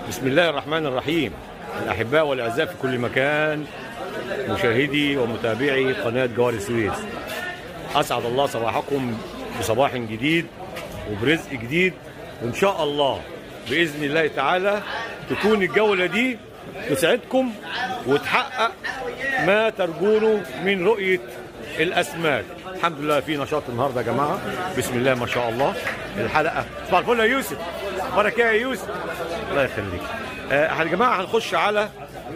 بسم الله الرحمن الرحيم الأحباء والأعزاء في كل مكان مشاهدي ومتابعي قناة جوار السويس أسعد الله صباحكم بصباح جديد وبرزق جديد وإن شاء الله بإذن الله تعالى تكون الجولة دي تسعدكم وتحقق ما ترجونه من رؤية الأسماك الحمد لله في نشاط النهارده يا جماعة بسم الله ما شاء الله الحلقة صباح الفل يا يوسف بركة يا يوسف الله يخليك آه، يا جماعة هنخش على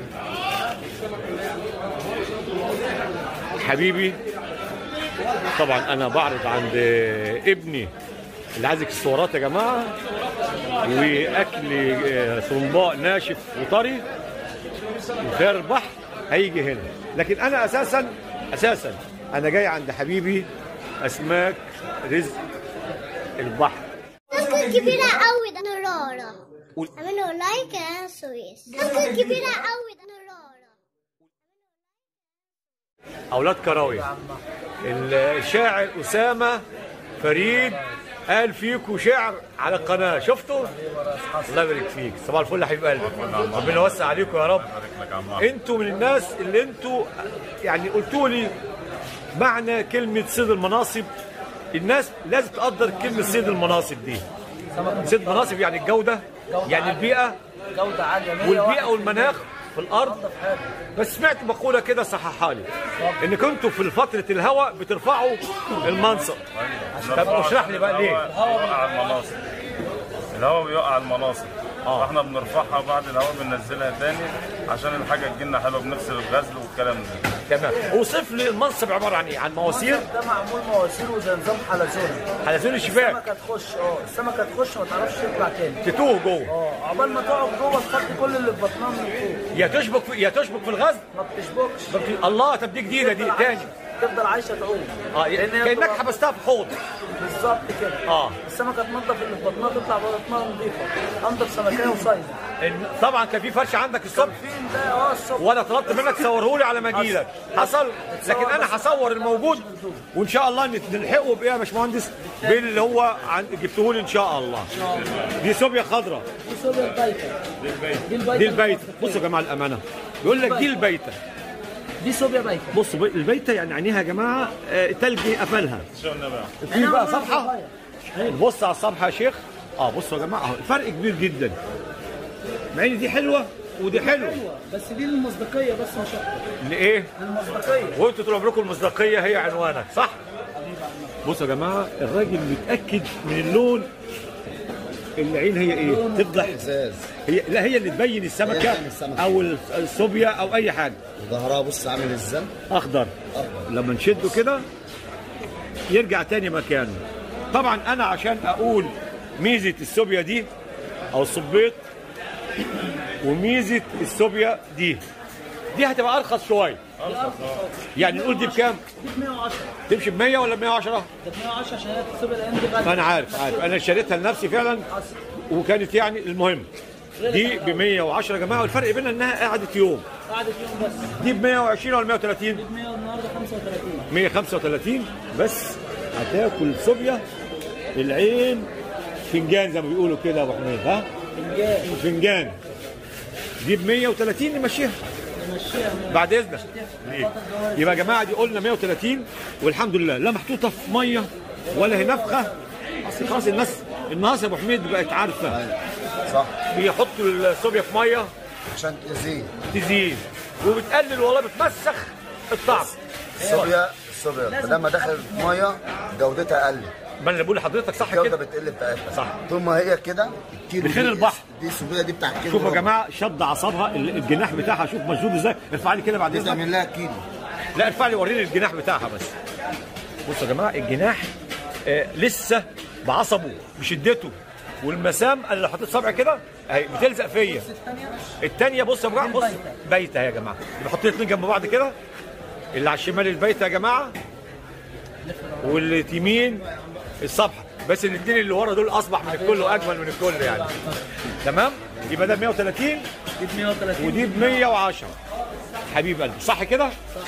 حبيبي طبعا انا بعرض عند ابني اللي عايز اكسسوارات يا جماعه واكل آه، صنباء ناشف وطري وخير البحر هيجي هنا لكن انا اساسا اساسا انا جاي عند حبيبي اسماك رزق البحر تكون كبيرة قوي ده نرارة قول. اعملوا لايك يا سويس تكون كبيرة قوي ده نرارة اولاد كراوي الشاعر اسامه فريد قال فيكوا شعر على القناه شفتوا الله يبارك فيك صباح الفل يا حبيب قلبي ربنا يوسع عليكم يا رب انتوا من الناس اللي انتوا يعني قلتوا لي معنى كلمه صيد المناصب الناس لازم تقدر كلمه صيد المناصب دي صيد المناصب يعني الجوده يعني البيئه جودة عالية 100 والبيئه والمناخ في الارض بس سمعت مقوله كده صححها لي ان كنتوا في فتره الهواء بترفعوا المنصب طب اشرح لي بقى ليه بيوقع المناصب الهواء بيوقع المناصب آه. فاحنا بنرفعها بعد الهواء بننزلها تاني عشان الحاجه تجيلنا حلوه بنغسل الغزل والكلام ده تمام اوصف لي المنصب عباره عن ايه عن مواسير ده معمول مواسير وزي نظام حلزوني حلزون الشباك السمكة تخش اه السمكة تخش ما تعرفش تطلع تاني تتوه جوه اه عقبال ما تقعد جوه تحط كل اللي في بطنها من فوق يا تشبك في يا تشبك في الغزل ما بتشبكش الله طب دي جديده دي تفضل تاني عايشة- تفضل عايشة تعوم اه لأن هي كانك بتبقى- حبستها في حوض بالظبط كده اه السمكة تنضف اللي في بطنها تطلع بطنها نظيفة انضف سمكية وصايدة إن- طبعا كان في فرش عندك الصبح فين ده اه الصبح وانا طلبت منك تصوره لي على ما اجيلك حصل لكن انا هصور الموجود وان شاء الله نت- نلحقه بايه يا باشمهندس باللي هو عن... جبته لي ان شاء الله دي صوبيا خضراء دي صوبيا البايتة دي البايتة دي البيت بصوا يا جماعه الامانه يقول لك دي البيته دي صوبيا بايتة بصوا بي- البيته يعني عينيها يا جماعه آه، تلج قفلها شغلنا بقى في بقى صفحه بص على الصفحه يا شيخ اه بصوا يا جماعه اهو الفرق كبير جدا مع ان دي حلوه ودي حلوه ايوه بس دي المصداقية بس مش اكتر لايه المصداقية وانتوا طول عمركم المصداقيه هي عنوانك صح بصوا يا جماعه الراجل متاكد من اللون العين هي ايه تفضح ازاز هي لا هي اللي تبين السمكه تبين السمكة. او الصوبيا او اي حاجه ظهرها بص عامل ازاي اخضر لما نشده كده يرجع تاني مكانه طبعا انا عشان اقول ميزه السوبيا دي او الصبيط وميزه السوبيا دي دي هتبقى ارخص شويه يعني نقول دي بكام دي ب 110 تمشي ب 100 ولا ب 110 ده ب 110 عشان هي الصوبيا الايام دي غالية انا عارف عارف انا اشتريتها لنفسي فعلا وكانت يعني المهم دي ب 110 يا جماعه والفرق بينها انها قعدت يوم قعدت يوم بس دي ب 120 ولا 130 ب 100 النهارده 35 135 بس هتاكل صوبيا العين فنجان زي ما بيقولوا كده يا ابو حميد ها فنجان فنجان دي ب 130 نمشيها نمشيها بعد اذنك يبقى يا جماعه دي قلنا 130 والحمد لله لا محطوطه في ميه ولا هي نفخه اصل خلاص الناس الناس يا ابو حميد بقت عارفه صح بيحطوا الصوبيا في ميه عشان تزيد تزيد وبتقلل والله بتمسخ الطعم الصوبيا الصوبيا لما دخلت في ميه جودتها قلت ما انا بقول لحضرتك صح الجوده كده بتقل بتاعتها صح. طول ما هي كده الكيلو بخير دي- البحر. دي الصوبيا دي بتاع الكيلو شوفوا يا وربع. جماعه شد اعصابها ال- الجناح بتاعها شوف مشدود ازاي ارفع لي كده بعد دي اذنك تعمل لها كيلو لا ارفع لي وريني الجناح بتاعها بس بصوا يا جماعه الجناح آه لسه بعصبه بشدته والمسام انا لو حطيت صبعي كده اهي بتلزق فيا الثانيه بص يا جماعه بص بايته يا جماعه بحط الاثنين جنب بعض كده اللي على الشمال البيته يا جماعه واللي يمين الصفحه بس الاثنين اللي ورا دول اصبح من الكل واجمل من الكل يعني تمام يبقى ده 130 دي ب 130 ودي ب 110 حبيب قلبي صح كده؟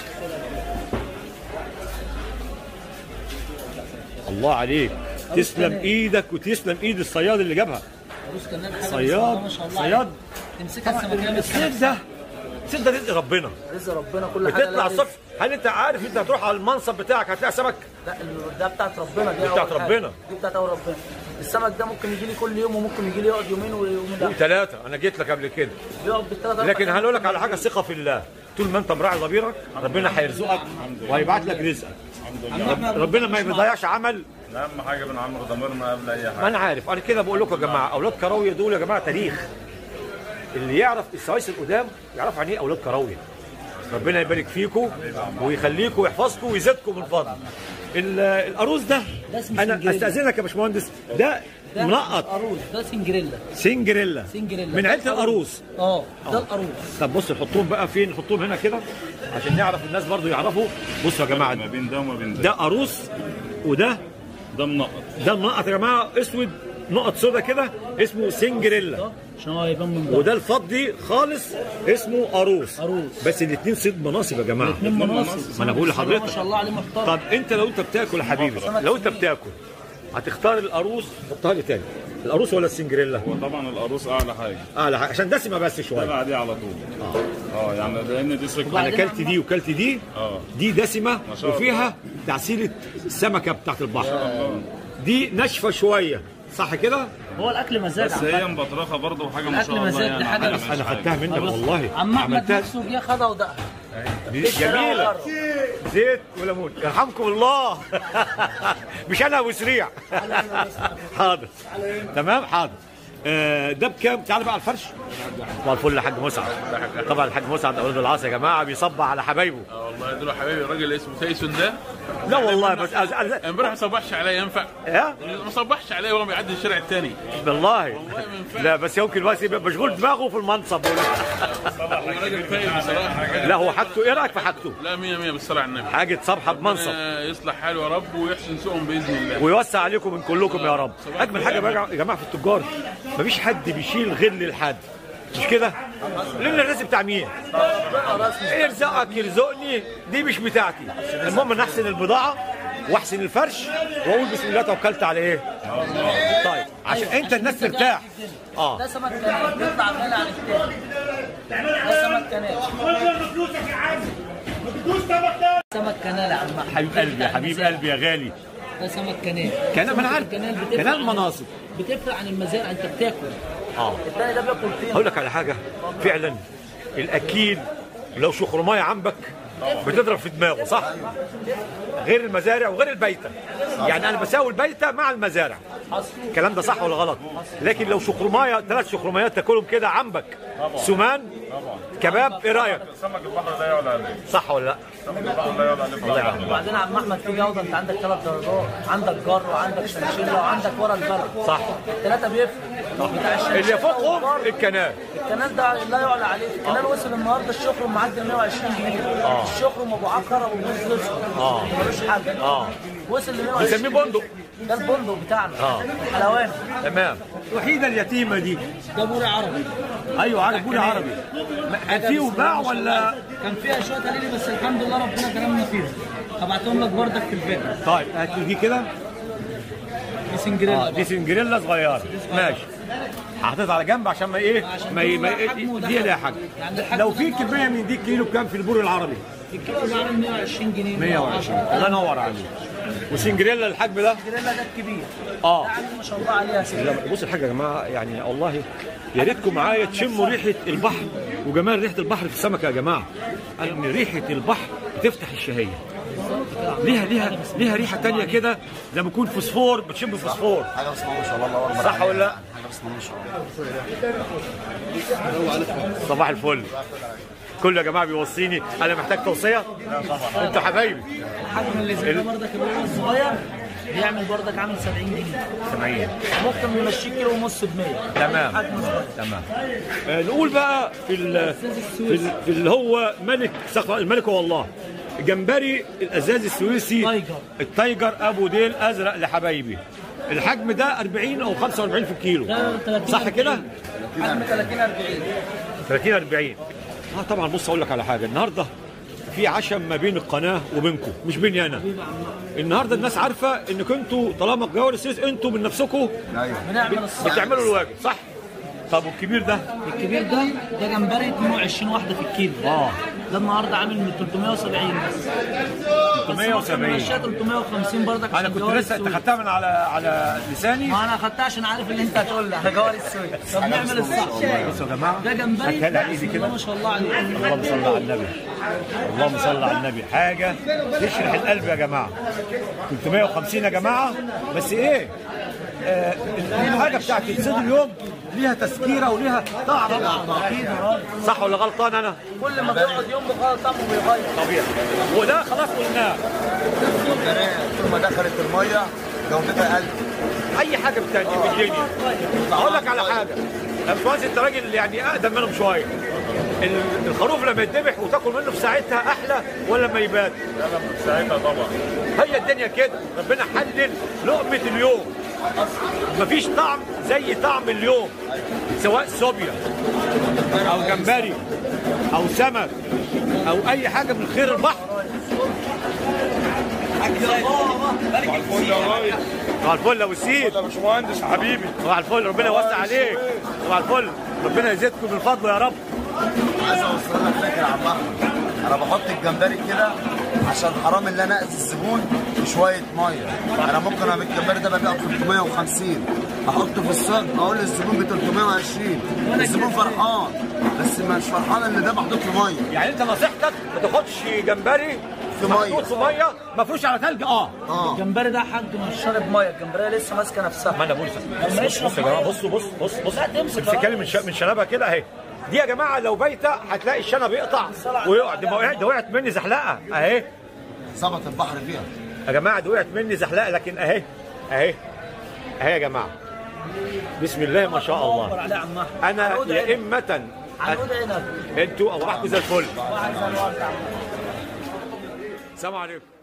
الله عليك تسلم ايدك وتسلم ايد الصياد اللي جابها بص كمان حاجة صياد ما شاء الله صياد تمسكها السمكيه السيف ده السيف ده رزق ربنا رزق ربنا كل حاجه بتطلع لها رزق. الصبح هل انت عارف انت هتروح على المنصب بتاعك هتلاقي سمك لا ال- ده بتاعت ربنا دي, دي بتاعت أول حاجة. ربنا. دي بتاعت اول ربنا السمك ده ممكن يجي لي كل يوم وممكن يجي لي يقعد يومين ويومين لا ثلاثة أنا جيت لك قبل كده بيقعد بالثلاث لكن هنقول لك على حاجة ثقة في الله طول ما أنت مراعي ضميرك ربنا هيرزقك وهيبعت لك رزقك رب- ربنا ما بيضيعش عمل اهم حاجه بنعمر ضميرنا قبل اي ما حاجه أنا عارف أنا كده بقول لكم يا جماعة أولاد كراوية دول يا جماعة تاريخ اللي يعرف السوايس القدام يعرف يعني إيه أولاد كراوية ربنا يبارك فيكم ويخليكم ويحفظكم ويزيدكم من فضل ال- القاروص ده ده اسمه انا سنجريلا. استاذنك يا باشمهندس ده ده منقط قاروص ده سنجريلا سنجريلا سنجريلا من عيله القاروص اه ده القاروص طب بص نحطهم بقى فين نحطهم هنا كده عشان نعرف الناس برضو يعرفوا بصوا يا جماعه ما بين ده وما بين ده ده قاروص وده ده منقط ده منقط يا جماعه اسود نقط سودا كده اسمه سنجريلا عشان هو يبان من بره وده الفضي خالص اسمه قاروص قاروص. بس الاثنين صيد مناصب يا جماعه اتنين مناصب ما انا بقول ما شاء لحضرتك الله عليه محترم طب انت لو انت بتاكل يا حبيبي لو انت بتاكل هتختار القاروص حطها لي تاني القاروص ولا السنجريلا هو طبعا القاروص اعلى حاجه اعلى حاجه عشان دسمه بس شويه تبع دي على طول اه يعني لان دي سكر انا اكلت دي وكلت دي اه دي دسمه ما شاء الله. وفيها تعسيله السمكه بتاعت البحر دي ناشفه شويه صح كده هو الاكل مزاج بس عم هي مبطرخه برضه وحاجه ما الأكل شاء الله مزاج، يعني دي حاجة حاجة بس مش انا حاجة. خدتها منك والله عم احمد عملتها نفسه جه خدها ودقها دي جميله زيت وليمون يرحمكم الله مش انا ابو سريع حاضر تمام حاضر آه، ده بكام؟ تعال بقى على الفرش. صباح الفل يا حاج مسعد. طبعا الحاج مسعد اولاد العصر يا جماعه بيصبح على حبايبه. اه والله دول حبيبي الراجل اللي اسمه تايسون ده لا والله بس أز... أز... امبارح ما صبحش عليا ينفع يا ما صبحش عليا وهو بيعدي الشارع الثاني بالله ما ينفعش. لا بس يمكن بس يبقى مشغول دماغه في المنصب راجل فاهم بصراحه لا هو حاجته ايه رايك في حاجته؟ لا مية مية بالصلاة على النبي حاجه صبحه بمنصب ربنا يصلح حاله يا رب ويحسن سوءهم باذن الله ويوسع عليكم من كلكم يا رب اجمل حاجه بقى يا جماعه في التجار مفيش حد بيشيل غل لحد مش كده لان الرزق بتاع مين يرزقك يرزقني دي مش بتاعتي المهم ان احسن البضاعه واحسن الفرش واقول بسم الله توكلت على ايه طيب عشان انت الناس ترتاح اه ده سمك كنال بيطلع غالي عن التاني ده سمك كنال سمك كنال يا عم أحمد. حبيب قلبي يا حبيب قلبي يا غالي ده سمك كنال كنال ما انا عارف الكنال بتفرق كنال عن- مناصب بتفرق عن المزارع انت بتاكل اه التاني ده بياكل طين هقول لك على حاجه فعلا الاكيل لو شخرمايه عندك بتضرب في دماغه صح غير المزارع وغير البيته يعني انا بساوي البيته مع المزارع الكلام ده صح ولا غلط لكن لو شخرمايه ثلاث شخرمايات تاكلهم كده عمك سمان كباب ايه رايك سمك البحر لا يعلى عليه صح ولا لا سمك البحر لا يعلى عليه الله يرحمه وبعدين يا عم احمد في جوده انت عندك ثلاث درجات عندك جر وعندك شنشيلا وعندك ورا البلد صح. الثلاثه بيفرق بتاع الشنشيلا اللي فوقهم والجر، الكنال الكنال ده لا يعلى عليه الكنال وصل النهارده الشخر معدي 120 جنيه الشخر ابو عكره وبوز لسه آه. ملوش حاجه اه وصل ل 120 بنسميه بندق ده البندق بتاعنا آه. حلواني تمام الوحيده اليتيمه دي ده بوري عربي ايوه عارف بولي عربي كان فيه وباع ولا كان فيها شويه قليل بس الحمد لله ربنا كرمنا فيهم هبعتهم لك بردك في الفيديو طيب هات لي دي كده دي سنجريلا اه دي سنجريلا صغيره ماشي حاططها على جنب عشان ما ايه ما ي- ما ي- حجمه ده. دي لها حاجه يعني الحجم لو ده في كميه من دي كيلو بكام في البور العربي الكيلو ده عامل 120 جنيه 120 الله ينور عليك وسنجريلا الحجم ده الجريلا ده الكبير اه ده عندي ما شاء الله عليها سنة لا بص الحاجه يا جماعه يعني والله يا ريتكم معايا تشموا ريحه البحر وجمال ريحه البحر في السمكه يا جماعه ان ريحه البحر بتفتح الشهيه ليها ليها ليها ريحه تانية كده لما يكون فوسفور بتشم فوسفور حاجه بسم الله ما شاء الله الله اكبر صح ولا لا؟ حاجه بسم الله ما شاء الله صباح الفل كله يا جماعه بيوصيني انا محتاج توصيه انتوا حبايبي الحجم اللي زي ده بردك اللي هو الصغير بيعمل بردك عامل 70 جنيه 70 ممكن نمشيه كيلو ونص ب 100 تمام حجم صغير تمام آه، نقول بقى في ال في, ال في اللي هو ملك سقف الملك هو الله جمبري الازاز السويسي تايجر. التايجر ابو ديل ازرق لحبايبي الحجم ده 40 او 45 في الكيلو ده 30 صح كده حجم 30 40 30 40 اه طبعا بص اقول لك على حاجه النهارده في عشم ما بين القناه وبينكم مش بيني انا النهارده الناس عارفه انكم انتوا طالما جوار السويس انتوا من نفسكم ايوه بنعمل الصح بتعملوا الواجب صح طب والكبير ده الكبير ده ده جمبري 22 واحده في الكيلو اه ده النهارده عامل من 370 بس 370 ماشيه 350 برضك انا عشان كنت جوار لسه انت السويس. خدتها من على على لساني ما انا خدتها عشان عارف اللي انت هتقول لي على جوار السويس طب نعمل الصح بصوا يا جماعه ده جمبري هاتها لي على ايدي بسم كده الله ما شاء الله عليه اللهم صل على النبي اللهم صل على النبي حاجه تشرح القلب يا جماعه 350 يا جماعه بس ايه آه الحاجه بتاعت الصيد اليوم ليها تسكيره وليها طعم صح ولا غلطان انا؟ كل ما بيقعد يوم بيغير طعمه بيغير طبيعي وده خلاص قلناه طول ما دخلت الميه جودتها قلت اي حاجه بتاعتي في الدنيا اقول لك على حاجه يا باشمهندس انت راجل يعني اقدم منهم شويه ال- الخروف لما يتذبح وتاكل منه في ساعتها احلى ولا لما يبات لا لا ساعتها طبعا هي الدنيا كده ربنا حلل لقمه اليوم مفيش طعم زي طعم اليوم سواء صوبيا او جمبري او سمك او اي حاجه من خير البحر الفل يا ريس مع الفل يا والسيد يا باشمهندس حبيبي مع الفل ربنا يوسع عليك مع الفل ربنا يزيدكم من فضله يا رب عايز اوصل لك فكره يا عم احمد انا بحط الجمبري كده عشان حرام اللي انا اذي الزبون بشويه ميه انا ممكن ابيع الجمبري ده ببيعه ب 350 احطه في الصاج اقول للزبون ب 320 الزبون فرحان بس مش فرحان ان ده محطوط له ميه يعني انت نصيحتك ما تاخدش جمبري في محطوط ميه في ميه مفروش على ثلج اه اه الجمبري ده حاج مش شارب ميه الجمبريه لسه ماسكه نفسها ما انا بقول بص بص بص يا جماعه بص بص بص بص لا، تمسك امسكها لي من ش- من شنبها كده اهي دي يا جماعه لو بايته هتلاقي الشنب يقطع ويقع دي وقعت دي وقعت مني زحلقه اهي ظبط البحر فيها يا جماعه دي وقعت مني زحلقه لكن اهي اهي اهي يا جماعه بسم الله ما شاء اكبر الله عليه يا عم احمد انا عنقود يا عنب. امه عنقود عنب انتوا اوضاعكم زي الفل واحد زي الورد. السلام عليكم